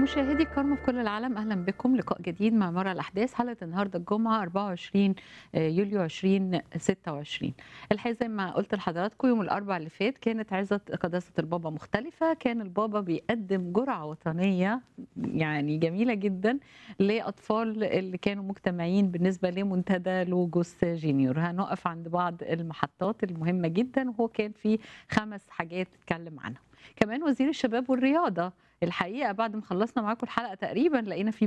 مشاهدي الكرام في كل العالم اهلا بكم لقاء جديد مع مرة الاحداث حلقه النهارده الجمعه 24 يوليو 2026 الحقيقه زي ما قلت لحضراتكم يوم الاربعاء اللي فات كانت عزه قداسه البابا مختلفه كان البابا بيقدم جرعه وطنيه يعني جميله جدا لاطفال اللي كانوا مجتمعين بالنسبه لمنتدى لوجوس جينيور هنقف عند بعض المحطات المهمه جدا وهو كان في خمس حاجات اتكلم عنها كمان وزير الشباب والرياضه الحقيقه بعد ما خلصنا معاكم الحلقه تقريبا لقينا في